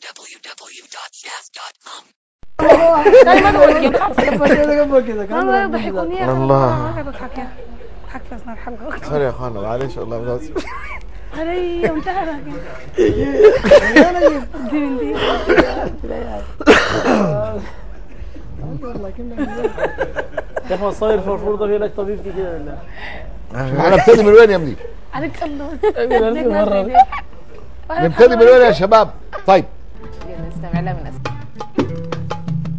www.jazz.com دايما اقول خمسه كده قبل كده كان انا يضحكوني يا الله. ما بضحك يا بضحك في اثناء الحلقه سوري يا اخوانا معلش والله متاسف علي انتهى دي من دي يا اخي صاير فرفور ده لك طبيب كده ولا احنا نبتدي من وين يا ابني؟ عليك الله مرة نبتدي من وين يا شباب؟ طيب نستمع لها من أسفل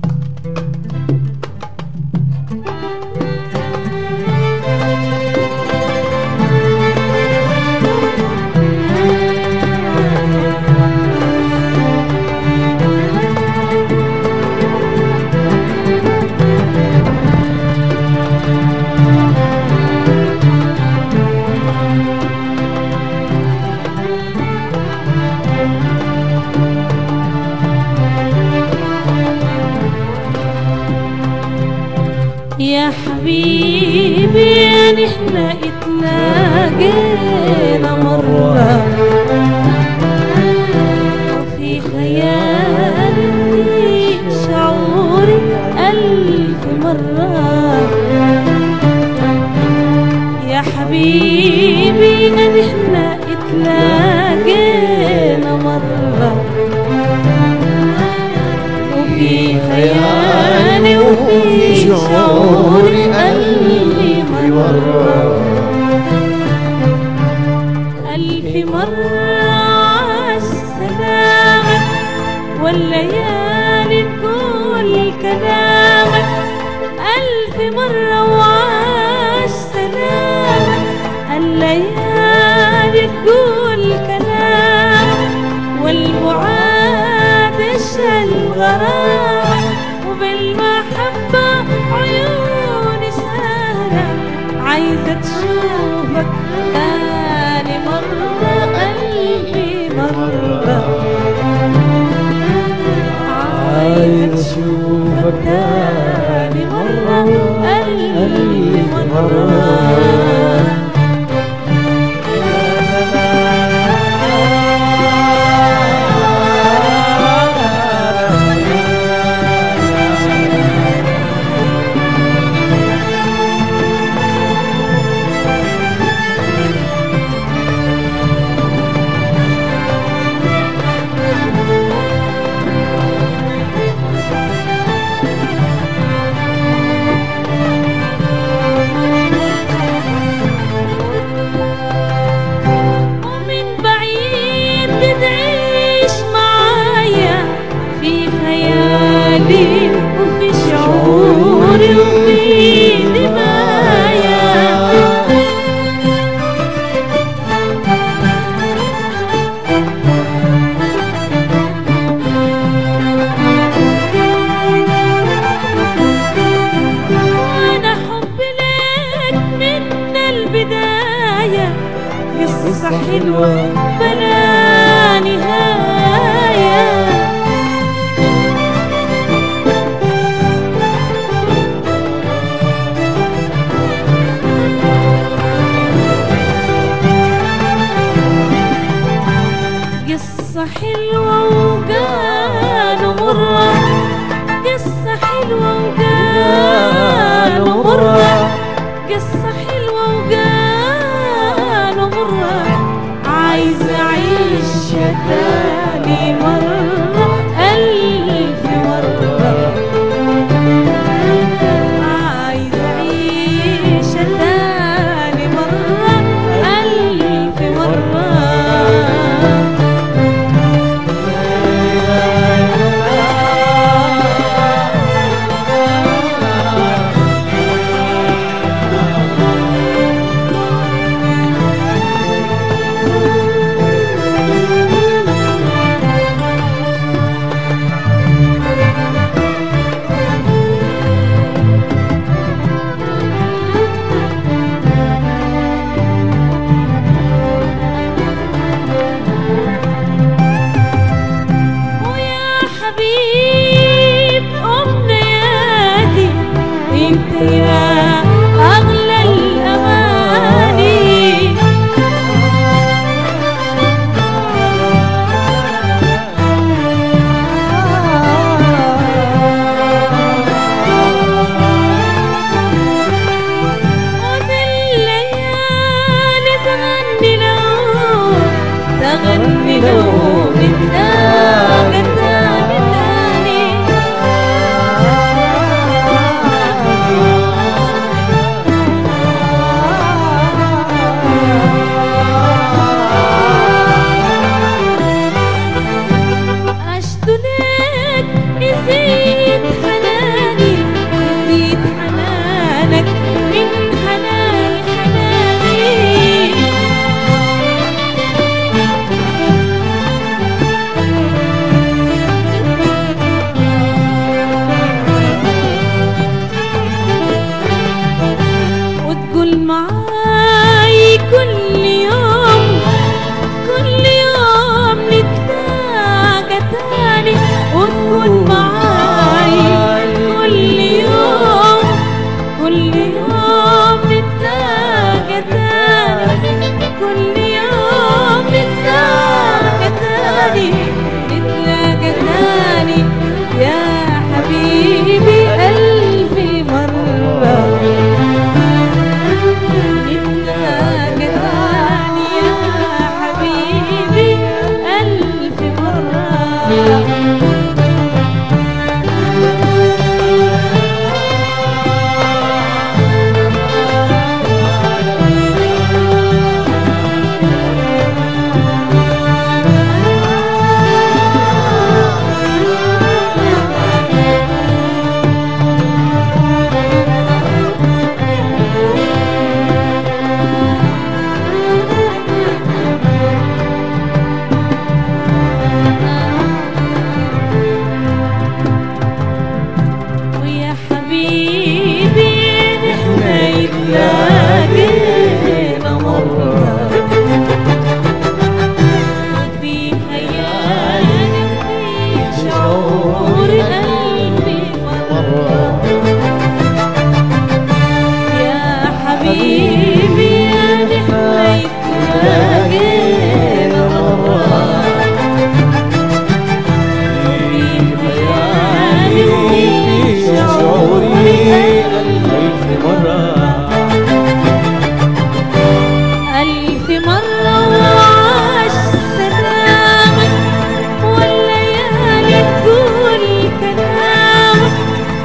يا حبيبي نحن اتلاقينا مرة وفي خيالي شعوري ألف مرة يا حبيبي نحن اتلاقينا مرة وفي خيالي وفي شعوري ألف مرة ألف مرة عالسلامة والليالي تقول كلامك ألف مرة وعالسلامة الليالي تقول كلامك والبعاد اشعل غرامك وبالمحبة عيوني سهرة عايزة تشوفك تاني مرة قلبي مرة عايزة تشوفك تاني مرة قلبي مرة ومن بعيد بتعيش معايا في خيالي وفي شعوري وفي دمايا وانا حبي لك من البدايه قصة حلوة بلا نهاية قصة حلوة وقالوا مرة قصة حلوة وقالوا مرة قصة حلوة وقالوا مرة عايزة أعيش تاني مرة ألف مرة عايزة أعيش تاني مرة ألف مرة وتكون معاي كل يوم كل يوم نتلاقى تاني كل يوم نتلاقى تاني نتلاقى تاني يا حبيبي ألف مرة نتلاقى تاني يا حبيبي ألف مرة ويا حبيبي نحن يتلاقينا مرة وفي خيالي في شعور قلبي مرة يا حبيبي نحن يتلاقينا مرة ألف مرة وعاش سلامك والليالي تقول كلامك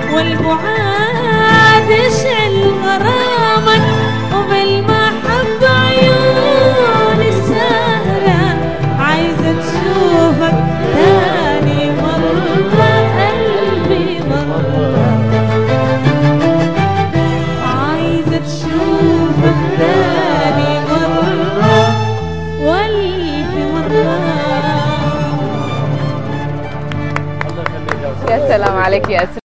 والبعاد يشعل غرامك وبالمحبة عيون السهرة عايزة تشوفك تاني مرة ألف مرة عايزة تشوفك تاني مرة والف مرة الله يخليك يا أستاذ. يا سلام عليك يا أسر